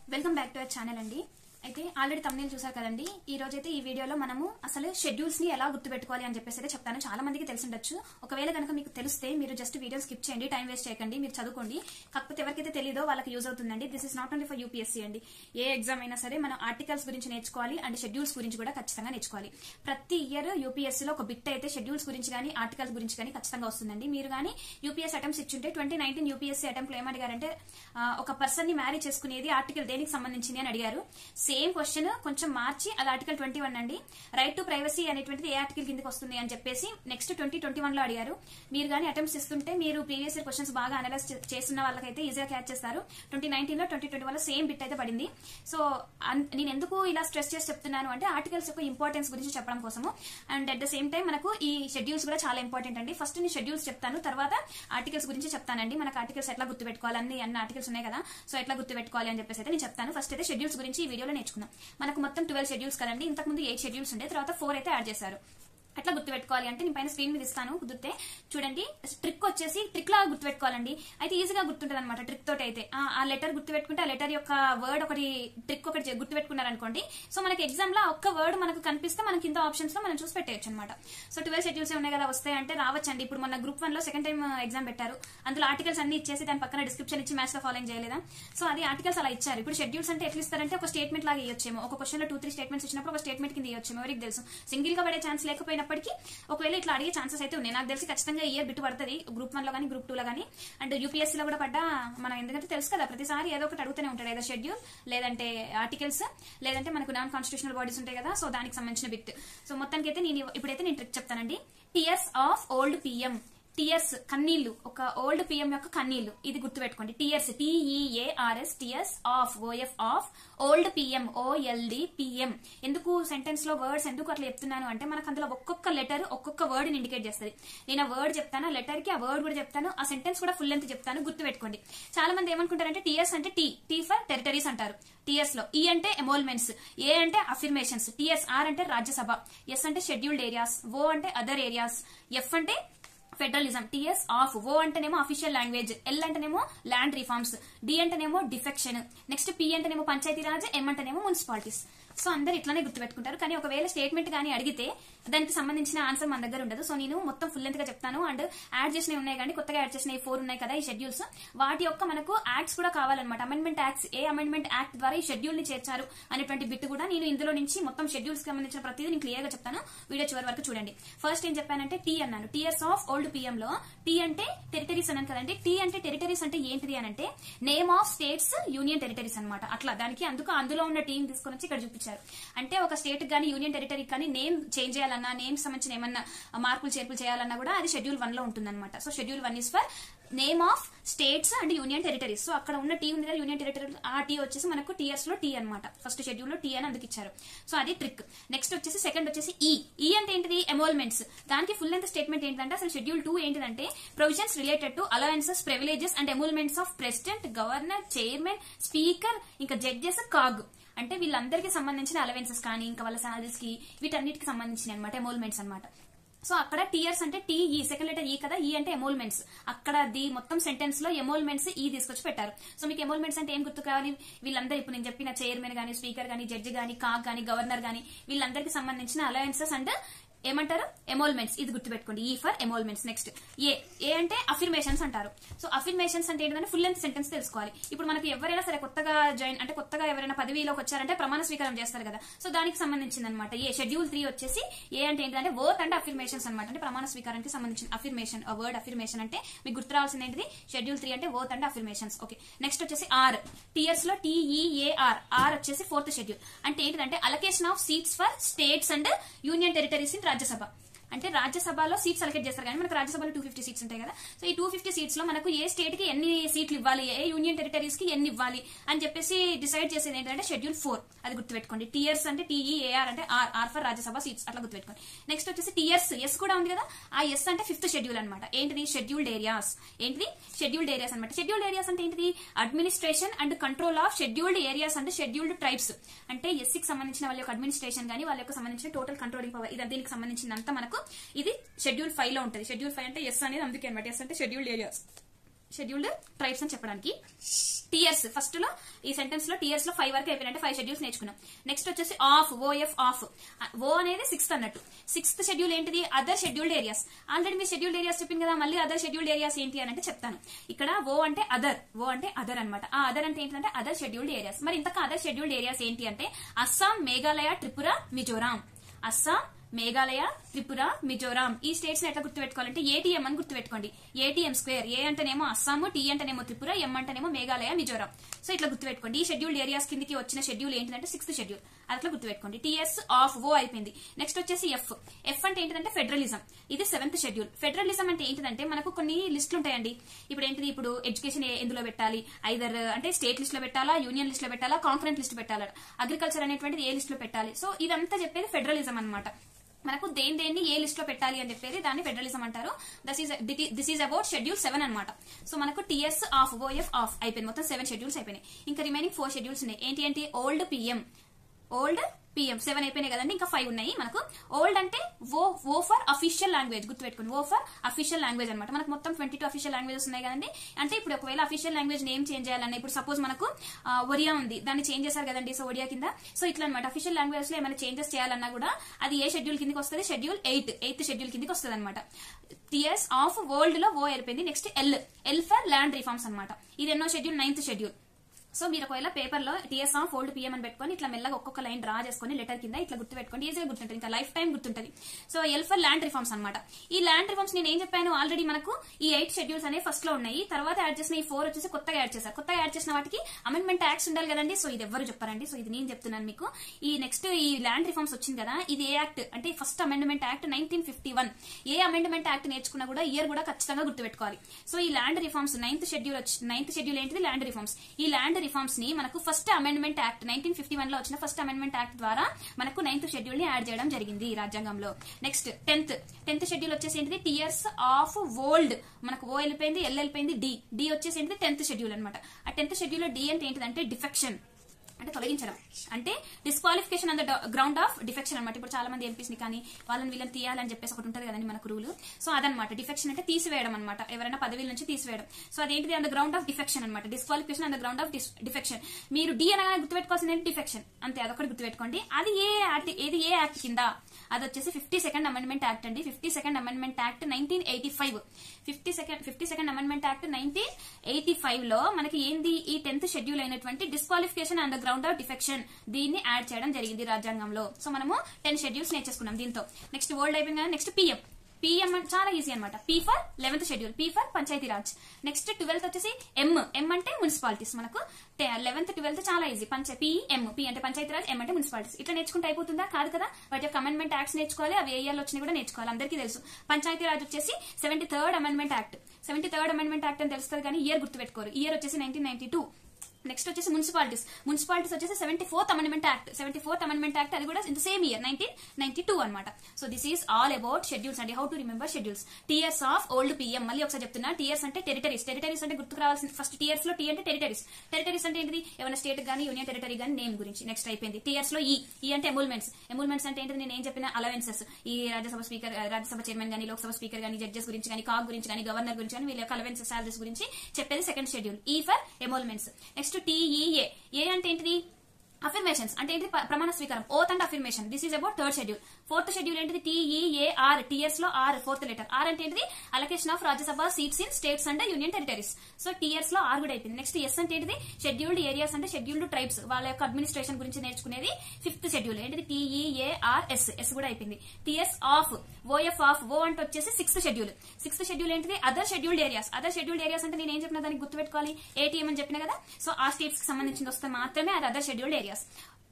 welcome back to our channel అండి అయితే already thumbnail చూసారు కదండి ఈ రోజు అయితే ఈ వీడియోలో మనము అసలు షెడ్యూల్స్ ని ఎలా గుర్తుపెట్టుకోవాలి అని చెప్పేసి అయితే చెప్తాను చాలా మందికి తెలిసి ఉండొచ్చు ఒకవేళ కనుక మీకు తెలిస్తే మీరు జస్ట్ వీడియో స్కిప్ చేయండి టైం వేస్ట్ చేయకండి మీరు చదువుకోండి కాకపోతే ఎవరికైతే తెలియదో వాళ్ళకి యూజ్ అవుతుందండి this is not only for UPSC అండి ఏ ఎగ్జామ్ అయినా సరే మనం ఆర్టికల్స్ గురించి నేర్చుకోవాలి అండ్ షెడ్యూల్స్ గురించి కూడా ఖచ్చితంగా నేర్చుకోవాలి ప్రతి ఇయర్ యూపీఎస్సీలో ఒక బిట్ అయితే షెడ్యూల్స్ గురించి కానీ ఆర్టికల్స్ గురించి కానీ ఖచ్చితంగా వస్తుందండి మీరు కానీ యూపీఎస్ అటెంప్ట్స్ ఇచ్చుంటే ట్వంటీ నైన్టీన్ యూపీఎస్సీ అటెంప్ట్ ఏమడిగారంటే ఆ, ఒక పర్సన్ ని మ్యారేజ్ చేసుకునేది ఆర్టికల్ దేనికి సంబంధించింది అని అడిగారు సేమ్ క్వశ్చన్ కొంచెం మార్చి అది ఆర్టికల్ ట్వంటీ వన్ అండి రైట్ టు ప్రైవసీ అనేటువంటిది ఏ ఆర్టికల్ కిందకి వస్తుంది అని చెప్పేసి నెక్స్ట్ ట్వంటీ ట్వంటీ వన్ లో అడిగారు మీరు కానీ అటెంప్ట్స్ ఇస్తుంటే మీరు ప్రీవియస్ ఇయర్ క్వశ్చన్స్ బాగా అనలైజ్ చేస్తున్న వాళ్ళకైతే ఈజీగా క్యాచ్ చేస్తారు ట్వంటీ నైన్టీన్ లో ట్వంటీ ట్వంటీ వన్ లో సేమ్ బిట్ అయితే పడింది సో అన్- నేను ఎందుకు ఇలా స్ట్రెస్ చేసి చెప్తున్నాను అంటే ఆర్టికల్స్ యొక్క ఇంపార్టెన్స్ గురించి చెప్పడం కోసము and at the same time మనకు ఈ షెడ్యూల్స్ కూడా చాలా ఇంపార్టెంట్ అండి ఫస్ట్ నేను షెడ్యూల్స్ చెప్తాను తర్వాత ఆర్టికల్స్ గురించి చెప్తానండి మనకు ఆర్టికల్స్ ఎట్లా గుర్తుపెట్టుకోవాలి అన్ని అన్ని ఆర్టికల్స్ ఉన్నాయి కదా సో ఎట్లా గుర్తుపెట్టుకోవాలి అని చెప్పేసి అయితే నేను చెప్తాను ఫస్ట్ అయితే షెడ్యూల్స్ గురించి ఈ వీడియోలో నేర్చుకుందాం మనకు మొత్తం ట్వెల్వ్ షెడ్యూల్స్ కదండి ఇంతకు ముందు ఎయిట్ షెడ్యూల్స్ ఉండే తర్వాత ఫోర్ అయితే యాడ్ చేశారు ఎట్లా గుర్తుపెట్టుకోవాలి అంటే నేను పైన స్క్రీన్ మీద ఇస్తాను కుదిరితే చూడండి ట్రిక్ వచ్చేసి ట్రిక్ లాగా గుర్తుపెట్టుకోవాలండి అయితే ఈజీగా గుర్తుంటది అనమాట ట్రిక్ తోటి అయితే ఆ, ఆ లెటర్ గుర్తుపెట్టుకుంటే ఆ లెటర్ యొక్క వర్డ్ ఒకటి ట్రిక్ ఒకటి చే- గుర్తుపెట్టుకున్నారనుకోండి సో మనకి ఎగ్జామ్ లో ఆ ఒక్క వర్డ్ మనకు కనిపిస్తే మనకి కింద ఆప్షన్స్ లో మనం చూసి పెట్టేయచ్చు అనమాట సో ట్వెల్వ్ షెడ్యూల్స్ ఉన్నాయి కదా వస్తాయి అంటే రావచ్చండి ఇప్పుడు మన గ్రూప్ వన్ లో సెకండ్ టైం ఎగ్జామ్ పెట్టారు అందులో ఆర్టికల్స్ అన్ని ఇచ్చేసి దాని పక్కన డిస్క్రిప్షన్ ఇచ్చి మ్యాథ్స్ లో ఫాలోయింగ్ చేయలేదా సో అది ఆర్టికల్స్ అలా ఇచ్చారు ఇప్పుడు షెడ్యూల్స్ అంటే ఎట్లా ఇస్తారంటే ఒక స్టేట్మెంట్ లాగా ఇవ్వచ్చేమో ఒక క్వశ్చన్ లో టూ త్రీ స్టేట్మెంట్స్ ఇచ్చినప్పుడు ఒక స్టేట్మెంట్ కింద ఇవ్వచ్చేమో ఎవరికి తెలుసు సింగిల్ గా పడే ఛాన్స్ లేకపోయినప్పటికీ ఒకవేళ ఇట్లా అడిగే ఛాన్సెస్ అయితే ఉన్నాయి నాకు తెలిసి ఖచ్చితంగా ఇయర్ బిట్ పడుతుంది గ్రూప్ వన్ లో కానీ గ్రూప్ టూ లో కానీ అండ్ యూపీఎస్సీ లో కూడా పడ్డా మనం ఎందుకంటే తెలుసు కదా ప్రతిసారి ఏదో ఒకటి అడుగుతూనే ఉంటాడు ఏదో షెడ్యూల్ లేదంటే ఆర్టికల్స్ లేదంటే మనకు నాన్ కాన్స్టిట్యూషనల్ బాడీస్ ఉంటాయి కదా సో దానికి సంబంధించిన బిట్ సో మొత్తానికి అయితే నేను ఇప్పుడైతే నేను ట్రిక్ చెప్తానండి tears of old PM tears కన్నీళ్లు ఒక ఓల్డ్ పిఎం యొక్క కన్నీళ్లు ఇది గుర్తుపెట్టుకోండి tears T E A R S tears of O F of old PM O L D PM ఎందుకు సెంటెన్స్ లో వర్డ్స్ ఎందుకు అట్లా చెప్తున్నాను అంటే మనకు అందులో ఒక్కొక్క లెటర్ ఒక్కొక్క వర్డ్ ఇండికేట్ చేస్తుంది నేను ఆ వర్డ్ చెప్తాను లెటర్ కి ఆ వర్డ్ కూడా చెప్తాను ఆ సెంటెన్స్ కూడా ఫుల్ లెంత్ చెప్తాను గుర్తుపెట్టుకోండి చాలా మంది ఏమనుకుంటారంటే టియర్స్ అంటే టీ టీ ఫర్ టెరిటరీస్ అంటారు టిఎస్ లో ఈ అంటే ఎమోల్మెంట్స్ ఏ అంటే అఫిర్మేషన్స్ టిఎస్ ఆర్ అంటే రాజ్యసభ ఎస్ అంటే షెడ్యూల్డ్ ఏరియాస్ ఓ అంటే అదర్ ఏరియాస్ ఎఫ్ అంటే ఫెడరలిజం టిఎస్ ఆఫ్ ఓ అంటేనేమో అఫీషియల్ లాంగ్వేజ్ ఎల్ అంటేనేమో ల్యాండ్ రిఫార్మ్స్ డి అంటేనేమో డిఫెక్షన్ నెక్స్ట్ పి అంటేనేమో పంచాయతీరాజ్ ఎం అంటేనేమో మున్సిపాలిటీస్ సో అందరు ఇట్లానే గుర్తుపెట్టుకుంటారు కానీ ఒకవేళ స్టేట్మెంట్ కానీ అడిగితే దానికి సంబంధించిన ఆన్సర్ మన దగ్గర ఉండదు సో నేను మొత్తం ఫుల్ లెంత్ గా చెప్తాను అండ్ యాడ్ చేసినవి ఉన్నాయి కానీ కొత్తగా యాడ్ చేసిన ఫోర్ ఉన్నాయి కదా ఈ షెడ్యూల్స్ వాటి యొక్క మనకు యాక్ట్స్ కూడా కావాలన్నమాట amendment acts A amendment act ద్వారా ఈ షెడ్యూల్ ని చేర్చారు అనేటువంటి బిట్ కూడా నేను ఇందులో నుంచి మొత్తం షెడ్యూల్స్ కి సంబంధించిన ప్రతిదీ నేను క్లియర్ గా చెప్తాను వీడియో చివరి వరకు చూడండి ఫస్ట్ ఏం చెప్పానంటే టీ అన్నాను టీఎస్ ఆఫ్ ఓల్డ్ పిఎం లో టీ అంటే టెరిటరీస్ అన్నాను కదండి టీ అంటే టెరిటరీస్ అంటే ఏంటిది అని అంటే name of states union territories అన్నమాట అట్లా దానికి అందుకు అందులో ఉన్న టీం తీసుకొని వచ్చి ఇక్కడ చూపించారు అంటే ఒక స్టేట్ కానీ యూనియన్ టెరిటరీ కానీ నేమ్ చేంజ్ చేయాలన్నా నేమ్ సంబంధించిన ఏమన్నా మార్పులు చేర్పులు చేయాలన్నా కూడా అది షెడ్యూల్ వన్ లో ఉంటుందన్నమాట so schedule one is for name of states and union territories so అక్కడ ఉన్న టీ ఉంది కదా యూనియన్ టెరిటరీ ఆ టీ వచ్చేసి మనకు టీఎస్ లో టీ అనమాట ఫస్ట్ షెడ్యూల్ లో టీ అని అందుకు ఇచ్చారు సో అది ట్రిక్ నెక్స్ట్ వచ్చేసి సెకండ్ వచ్చేసి ఈ ఈ అంటే ఏంటిది ఎమోల్మెంట్స్ దానికి ఫుల్ లెంత్ స్టేట్మెంట్ ఏంటంటే అసలు షెడ్యూల్ టూ ఏంటిదంటే provisions related to allowances privileges and emoluments of president governor chairman speaker ఇంకా జడ్జెస్ కాగ్ అంటే వీళ్ళందరికీ సంబంధించిన అలవెన్సెస్ కానీ ఇంకా వాళ్ళ సాలరీస్ కి వీటన్నిటికి సంబంధించిన అనమాట ఎమోల్మెంట్స్ అనమాట సో అక్కడ టీయర్స్ అంటే టీ ఈ సెకండ్ లెటర్ ఈ కదా ఈ అంటే ఎమోల్మెంట్స్ అక్కడ ది మొత్తం సెంటెన్స్ లో ఎమోల్మెంట్స్ ఈ తీసుకొచ్చి పెట్టారు సో మీకు ఎమోల్మెంట్స్ అంటే ఏం గుర్తు కావాలి వీళ్ళందరూ ఇప్పుడు నేను చెప్పిన చైర్మన్ గానీ స్పీకర్ గానీ జడ్జి గానీ కాగ్ గానీ గవర్నర్ గానీ వీళ్ళందరికీ సంబంధించిన అలవెన్సెస్ అండ్ ఏమంటారు ఎమోల్మెంట్స్ ఇది గుర్తుపెట్టుకోండి E for emoluments next A A అంటే అఫిర్మేషన్స్ అంటారు సో అఫిర్మేషన్స్ అంటే ఏంటంటే ఫుల్ లెంత్ సెంటెన్స్ తెలుసుకోవాలి ఇప్పుడు మనకి ఎవరైనా సరే కొత్తగా జాయిన్ అంటే కొత్తగా ఎవరైనా పదవిలోకి వచ్చారంటే ప్రమాణ స్వీకారం చేస్తారు కదా సో దానికి సంబంధించింది అనమాట ఏ షెడ్యూల్ త్రీ వచ్చేసి ఏ అంటే ఏంటంటే వర్త్ అంటే అఫిర్మేషన్స్ అనమాట అంటే ప్రమాణ స్వీకారానికి సంబంధించిన అఫిర్మేషన్ వర్డ్ అఫిర్మేషన్ అంటే మీకు గుర్తు రావాల్సింది ఏంటిది షెడ్యూల్ త్రీ అంటే oath and affirmations okay next వచ్చేసి ఆర్ టీఎస్ లో టీఈఏఆర్ ఆర్ వచ్చేసి ఫోర్త్ షెడ్యూల్ అంటే ఏంటంటే allocation of seats for states and union territories in Rajya Sabha అంటే రాజ్యసభలో సీట్స్ అలకేట్ చేస్తారు కానీ మనకు రాజ్యసభలో టూ ఫిఫ్టీ సీట్స్ ఉంటాయి కదా సో ఈ టూ ఫిఫ్టీ సీట్స్ లో మనకు ఏ స్టేట్ కి ఎన్ని సీట్లు ఇవ్వాలి ఏ యూనియన్ టెరిటరీస్ కి ఎన్ని ఇవ్వాలి అని చెప్పేసి డిసైడ్ చేసేది ఏంటంటే షెడ్యూల్ ఫోర్ అది గుర్తుపెట్టుకోండి టీయర్స్ అంటే టీఈఏఆర్ అంటే R R for Rajya Sabha seats అట్లా గుర్తుపెట్టుకోండి నెక్స్ట్ వచ్చేసి టీయర్స్ ఎస్ కూడా ఉంది కదా ఆ ఎస్ అంటే ఫిఫ్త్ షెడ్యూల్ అనమాట ఏంటిది షెడ్యూల్డ్ ఏరియాస్ ఏంటిది షెడ్యూల్డ్ ఏరియాస్ అనమాట షెడ్యూల్డ్ ఏరియాస్ అంటే ఏంటిది administration and control of scheduled areas అంటే షెడ్యూల్డ్ ట్రైబ్స్ అంటే ఎస్సీకి సంబంధించిన వాళ్ళ యొక్క అడ్మినిస్ట్రేషన్ కానీ వాళ్ళ యొక్క సంబంధించిన టోటల్ కంట్రోలింగ్ పవర్ ఇది దీనికి సంబంధించినంత మనకు ఇది షెడ్యూల్ ఫైవ్ లో ఉంటుంది షెడ్యూల్ ఫైవ్ అంటే ఎస్ అనేది అందుకే అనమాట ఎస్ అంటే షెడ్యూల్డ్ ఏరియాస్ షెడ్యూల్డ్ ట్రైబ్స్ అని చెప్పడానికి టియర్స్ ఫస్ట్ లో ఈ సెంటెన్స్ లో టియర్స్ లో ఫైవ్ వరకు అయిపోయినట్టు ఫైవ్ షెడ్యూల్స్ నేర్చుకున్నాం నెక్స్ట్ వచ్చేసి ఆఫ్ ఓఎఫ్ ఆఫ్ ఓ అనేది సిక్స్త్ అన్నట్టు సిక్స్త్ షెడ్యూల్ ఏంటిది అదర్ షెడ్యూల్డ్ ఏరియాస్ ఆల్రెడీ మీ షెడ్యూల్డ్ ఏరియాస్ చెప్పింది కదా మళ్ళీ అదర్ షెడ్యూల్డ్ ఏరియాస్ ఏంటి అని అంటే చెప్తాను ఇక్కడ ఓ అంటే అదర్ ఓ అంటే అదర్ అన్నమాట ఆ అదర్ అంటే ఏంటంటే అదర్ షెడ్యూల్డ్ ఏరియాస్ మరి ఇంతక అదర్ షెడ్యూల్డ్ ఏరియాస్ ఏంటి అంటే అస్సాం మేఘాలయ త్రిపుర మిజోరాం అస్సాం మేఘాలయ త్రిపుర మిజోరాం ఈ స్టేట్స్ ఎట్లా గుర్తుపెట్టుకోవాలంటే ఏటీఎం అని గుర్తుపెట్టుకోండి ఏటీఎం స్క్వేర్ ఏ అంటేనేమో అస్సాము టీ అంటేనేమో త్రిపుర ఎం అంటేనేమో మేఘాలయ మిజోరాం సో ఇట్లా గుర్తుపెట్టుకోండి ఈ షెడ్యూల్డ్ ఏరియాస్ కిందకి వచ్చిన షెడ్యూల్ ఏంటంటే సిక్స్త్ షెడ్యూల్ అట్లా గుర్తుపెట్టుకోండి టీఎస్ ఆఫ్ ఓ అయిపోయింది నెక్స్ట్ వచ్చేసి ఎఫ్ ఎఫ్ అంటే ఏంటంటే ఫెడరలిజం ఇది సెవెంత్ షెడ్యూల్ ఫెడరలిజం అంటే ఏంటంటే మనకు కొన్ని లిస్టులు ఉంటాయండి ఇప్పుడు ఏంటిది ఇప్పుడు ఎడ్యుకేషన్ ఎందులో పెట్టాలి ఐదర్ అంటే స్టేట్ లిస్ట్ లో పెట్టాలా యూనియన్ లిస్ట్ లో పెట్టాలా కాన్ఫరెన్స్ లిస్ట్ పెట్టాలా అగ్రికల్చర్ అనేటువంటిది ఏ లిస్ట్ లో పెట్టాలి సో ఇదంతా చెప్పేది ఫెడరలిజం అన్నమాట మనకు దేని దేన్ని ఏ లిస్ట్ లో పెట్టాలి అని చెప్పేది దాన్ని ఫెడరలిజం అంటారు thus is this is about schedule seven అనమాట సో మనకు టిఎస్ ఆఫ్ ఓఎఫ్ ఆఫ్ అయిపోయింది మొత్తం సెవెన్ షెడ్యూల్స్ అయిపోయినాయి ఇంకా రిమైనింగ్ ఫోర్ షెడ్యూల్స్ ఉన్నాయి ఏంటి ఏంటి old PM old PM seven అయిపోయినాయి కదండి ఇంకా ఫైవ్ ఉన్నాయి మనకు ఓల్డ్ అంటే O O for official language గుర్తుపెట్టుకోండి ఓ ఫర్ అఫీషియల్ లాంగ్వేజ్ అనమాట మనకు మొత్తం ట్వంటీ టూ అఫీషియల్ లాంగ్వేజెస్ ఉన్నాయి కదండి అంటే ఇప్పుడు ఒకవేళ అఫీషియల్ లాంగ్వేజ్ నేమ్ చేంజ్ చేయాలన్నా ఇప్పుడు సపోజ్ మనకు ఆ, ఒరియా ఉంది దాన్ని చేంజ్ చేశారు కదండి సో ఒరియా కింద సో ఇట్లా అనమాట అఫీషియల్ లాంగ్వేజ్ లో ఏమైనా చేంజెస్ చేయాలన్నా కూడా అది ఏ షెడ్యూల్ కిందకి వస్తుంది షెడ్యూల్ ఎయిత్ ఎయిత్ షెడ్యూల్ కిందకి వస్తుంది అనమాట టిఎస్ ఆఫ్ వరల్డ్ లో ఓ అయిపోయింది next L L for land reforms అనమాట ఇది ఎన్నో షెడ్యూల్ నైన్త్ షెడ్యూల్ సో మీరు ఒకవేళ పేపర్ లో టీఎస్ ఆఫ్ ఓల్డ్ పిఎం అని పెట్టుకొని ఇట్లా మెల్లగా ఒక్కొక్క లైన్ డ్రా చేసుకొని లెటర్ కింద ఇట్లా గుర్తు పెట్టుకోండి ఈజీగా గుర్తుంటుంది ఇంకా లైఫ్ టైం గుర్తుంటది so L for land reforms అనమాట ఈ ల్యాండ్ రిఫార్మ్స్ నేను ఏం చెప్పాను ఆల్రెడీ మనకు ఈ ఎయిట్ షెడ్యూల్స్ అనేవి ఫస్ట్ లో ఉన్నాయి తర్వాత యాడ్ చేసిన ఈ ఫోర్ వచ్చేసి కొత్తగా యాడ్ చేశారు కొత్తగా యాడ్ చేసిన వాటికి అమెండ్మెంట్ యాక్ట్స్ ఉండాలి కదండి సో ఇది ఎవరు చెప్పారండి సో ఇది నేను చెప్తున్నాను మీకు ఈ నెక్స్ట్ ఈ ల్యాండ్ రిఫార్మ్స్ వచ్చింది కదా ఇది ఏ యాక్ట్ అంటే first amendment act nineteen fifty one ఏ అమెండ్మెంట్ యాక్ట్ నేర్చుకున్నా కూడా ఇయర్ కూడా ఖచ్చితంగా గుర్తుపెట్టుకోవాలి సో ఈ land reforms ninth schedule ninth schedule ఏంటిది ల్యాండ్ రిఫార్మ్స్ ఈ ల్యాండ్ రిఫార్మ్స్ ని మనకు first amendment act nineteen fifty one లో వచ్చిన ఫస్ట్ అమెండ్మెంట్ యాక్ట్ ద్వారా మనకు నైన్త్ షెడ్యూల్ ని యాడ్ చేయడం జరిగింది ఈ రాజ్యాంగంలో నెక్స్ట్ టెన్త్ టెన్త్ షెడ్యూల్ వచ్చేసి ఏంటిది టియర్స్ ఆఫ్ వరల్డ్ మనకు ఓ వెళ్ళిపోయింది ఎల్ వెళ్ళిపోయింది డి డి వచ్చేసి ఏంటిది టెన్త్ షెడ్యూల్ అనమాట ఆ టెన్త్ షెడ్యూల్ లో డి అంటే ఏంటిదంటే డిఫెక్షన్ అంటే తొలగించడం అంటే disqualification on the ground of defection అనమాట ఇప్పుడు చాలా మంది ఎంపీస్ ని కానీ వాళ్ళని వీళ్ళని తీయాలని చెప్పేసి ఒకటి ఉంటుంది కదండి మనకు రూల్ సో అదనమాట డిఫెక్షన్ అంటే తీసివేయడం అనమాట ఎవరైనా పదవిల నుంచి తీసివేయడం సో అదేంటిది on the ground of defection అనమాట disqualification on the ground of defection మీరు డి అనగానే గుర్తుపెట్టుకోవాల్సింది ఏంటి డిఫెక్షన్ అంతే అదొకటి గుర్తుపెట్టుకోండి అది ఏ యాక్ట్ ఏది ఏ యాక్ట్ కింద అది వచ్చేసి ఫిఫ్టీ సెకండ్ అమెండ్మెంట్ యాక్ట్ అండి fifty second amendment act nineteen eighty five fifty second fifty second amendment act nineteen eighty five లో మనకి ఏంది ఈ టెన్త్ షెడ్యూల్ అయినటువంటి disqualification on the ground of defection దీన్ని యాడ్ చేయడం జరిగింది రాజ్యాంగంలో సో మనము టెన్ షెడ్యూల్స్ నేర్చేసుకున్నాం దీంతో నెక్స్ట్ వరల్డ్ అయిపోయింది కదా నెక్స్ట్ పిఎం పిఎం చాలా ఈజీ అనమాట P for eleventh schedule P for Panchayati Raj next twelfth వచ్చేసి ఎం ఎం అంటే మున్సిపాలిటీస్ మనకు లెవెన్త్ ట్వెల్త్ చాలా ఈజీ పంచ పి ఎం పి అంటే పంచాయతీ రాజ్ ఎం అంటే మున్సిపాలిటీస్ ఇట్లా నేర్చుకుంటే అయిపోతుందా కాదు కదా వాటి యొక్క అమెండ్మెంట్ యాక్ట్స్ నేర్చుకోవాలి అవి ఏ ఇయర్లో వచ్చినా కూడా నేర్చుకోవాలి అందరికీ తెలుసు పంచాయతీ రాజ్ వచ్చేసి seventy third amendment act seventy third amendment act అని తెలుస్తుంది కానీ ఇయర్ గుర్తుపెట్టుకోరు ఇయర్ వచ్చేసి నైన్టీన్ నైన్టీ టూ నెక్స్ట్ వచ్చేసి మున్సిపాలిటీస్ మున్సిపాలిటీస్ వచ్చేసి seventy fourth amendment act seventy fourth amendment act అది కూడా in the same year nineteen ninety two అనమాట so this is all about schedules అండి how to remember schedules tears of old PM మళ్ళీ ఒకసారి చెప్తున్నా tears అంటే territories territories అంటే గుర్తుకు రావాల్సిన ఫస్ట్ టీయర్స్ లో టీ అంటే టెరిటరీస్ టెరిటరీస్ అంటే ఏంటిది ఏమైనా స్టేట్ కానీ యూనియన్ టెరిటరీ కానీ నేమ్ గురించి నెక్స్ట్ అయిపోయింది టీయర్స్ లో ఈ ఈ అంటే ఎమూల్మెంట్స్ ఎమూల్మెంట్స్ అంటే ఏంటిది నేను ఏం చెప్పిన అలవెన్సెస్ ఈ రాజ్యసభ స్పీకర్ రాజ్యసభ చైర్మన్ కానీ లోక్సభ స్పీకర్ కానీ జడ్జెస్ గురించి కానీ కాగ్ గురించి కానీ గవర్నర్ గురించి కానీ వీళ్ళ యొక్క అలవెన్సెస్ సాలరీస్ గురించి చెప్పేది second schedule E for emoluments next T E A A అంటే ఏంటిది అఫర్మేషన్స్ అంటే ఏంటి ప్ర- ప్రమాణ స్వీకారం oath and affirmation this is about third schedule fourth schedule ఏంటిది టీఈఏఆర్ టీఎస్ లో ఆర్ ఫోర్త్ లెటర్ ఆర్ అంటే ఏంటిది allocation of Rajya Sabha seats in states and union territories so TS లో ఆర్ కూడా అయిపోయింది నెక్స్ట్ ఎస్ అంటే ఏంటిది షెడ్యూల్డ్ ఏరియాస్ అంటే షెడ్యూల్డ్ ట్రైబ్స్ వాళ్ళ యొక్క అడ్మినిస్ట్రేషన్ గురించి నేర్చుకునేది ఫిఫ్త్ షెడ్యూల్ ఏంటిది టీఈఏఆర్ఎస్ ఎస్ కూడా అయిపోయింది TS of O F of O అంటే వచ్చేసి సిక్స్త్ షెడ్యూల్ సిక్స్త్ షెడ్యూల్ ఏంటిది other scheduled areas other scheduled areas అంటే నేను ఏం చెప్పిన దానికి గుర్తుపెట్టుకోవాలి ఏటీఎం అని చెప్పిన కదా సో ఆ స్టేట్స్ కి సంబంధించింది వస్తే మాత్రమే అది other scheduled areas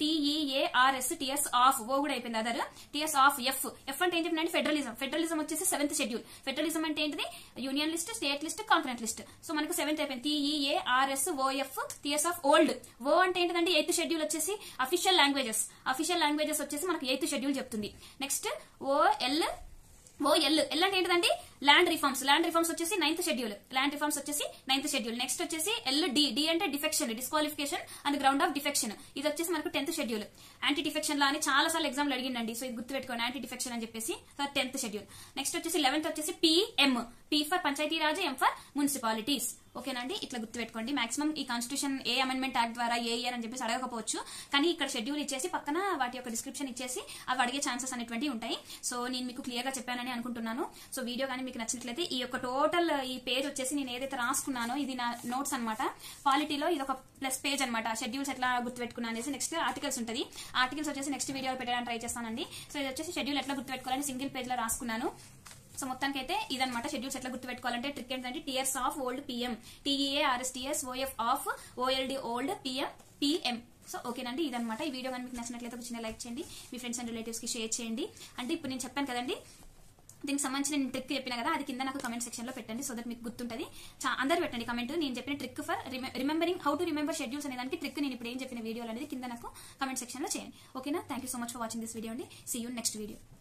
T E A R S TS of O కూడా అయిపోయింది other TS of F F అంటే ఏం చెప్పిన ఫెడరలిజం ఫెడరలిజం వచ్చేసి సెవెంత్ షెడ్యూల్ ఫెడరలిజం అంటే ఏంటిది union list state list conference list so మనకు సెవెంత్ అయిపోయింది T E A R S O F TS of old O అంటే ఏంటంటే ఎయిత్ షెడ్యూల్ వచ్చేసి అఫీషియల్ లాంగ్వేజెస్ అఫీషియల్ లాంగ్వేజెస్ వచ్చేసి మనకు ఎయిత్ షెడ్యూల్ చెప్తుంది next O L O L L అంటే ఏంటిదండి ల్యాండ్ రిఫార్మ్స్ ల్యాండ్ రిఫార్మ్స్ వచ్చేసి నైన్త్ షెడ్యూల్ ల్యాండ్ రిఫార్మ్స్ వచ్చేసి నైన్త్ షెడ్యూల్ నెక్స్ట్ వచ్చేసి ఎల్ డి డి అంటే defection disqualification and ground of defection ఇది వచ్చేసి మనకు tenth schedule anti defection law అని చాలా సార్లు ఎగ్జామ్ అడిగిండండి సో ఇది గుర్తుపెట్టుకోండి యాంటీ డిఫెక్షన్ అని చెప్పేసి టెన్త్ షెడ్యూల్ నెక్స్ట్ వచ్చేసి లెవెన్త్ వచ్చేసి PM P for Panchayati Raj M for municipalities ఓకేనండి ఇట్లా గుర్తుపెట్టుకోండి మాక్సిమం ఈ కాన్స్టిట్యూషన్ ఏ అమెండ్మెంట్ యాక్ట్ ద్వారా ఏ ఇయర్ అని చెప్పేసి అడగకపోవచ్చు కానీ ఇక్కడ షెడ్యూల్ ఇచ్చేసి పక్కన వాటి యొక్క డిస్క్రిప్షన్ ఇచ్చేసి అవి అడిగే ఛాన్సెస్ అనేటువంటివి ఉంటాయి సో నేను మీకు క్లియర్ గా చెప్పానని అనుకుంటున్నాను సో వీడియో కానీ మీకు నచ్చినట్లయితే ఈ యొక్క టోటల్ ఈ పేజ్ వచ్చేసి నేను ఏదైతే రాసుకున్నానో ఇది నా నోట్స్ అనమాట పాలిటీలో ఇది ఒక ప్లస్ పేజ్ అనమాట షెడ్యూల్స్ ఎట్లా గుర్తుపెట్టుకున్నా అనేసి నెక్స్ట్ ఆర్టికల్స్ ఉంటుంది ఆర్టికల్స్ వచ్చేసి నెక్స్ట్ వీడియోలో పెట్టడానికి ట్రై చేస్తానండి సో ఇది వచ్చేసి షెడ్యూల్ ఎట్లా గుర్తుపెట్టుకోవాలని సింగిల్ పేజ్ లో రాసుకున్నాను సో మొత్తానికి అయితే ఇదనమాట షెడ్యూల్స్ ఎట్లా గుర్తుపెట్టుకోవాలంటే ట్రిక్ ఏంటంటే tears of old PM T E A R S T S O F of O L D old PM PM so ఓకేనండి ఇదనమాట ఈ వీడియో కానీ మీకు నచ్చినట్లయితే ఒక చిన్న లైక్ చేయండి మీ ఫ్రెండ్స్ అండ్ రిలేటివ్స్ కి షేర్ చేయండి అంటే ఇప్పుడు నేను చెప్పాను కదండి దీనికి సంబంధించిన నేను ట్రిక్ చెప్పిన కదా అది కింద నాకు కమెంట్ సెక్షన్ లో పెట్టండి సో దట్ మీకు గుర్తుంటది చా- అందరూ పెట్టండి కమెంట్ నేను చెప్పిన trick for remembering how to remember schedules అనే దానికి ట్రిక్ నేను ఇప్పుడు ఏం చెప్పిన వీడియోలు అనేది కింద నాకు కమెంట్ సెక్షన్ లో చేయండి ఓకేనా thank you so much for watching this video అండి సీ యూ నెక్స్ట్ వీడియో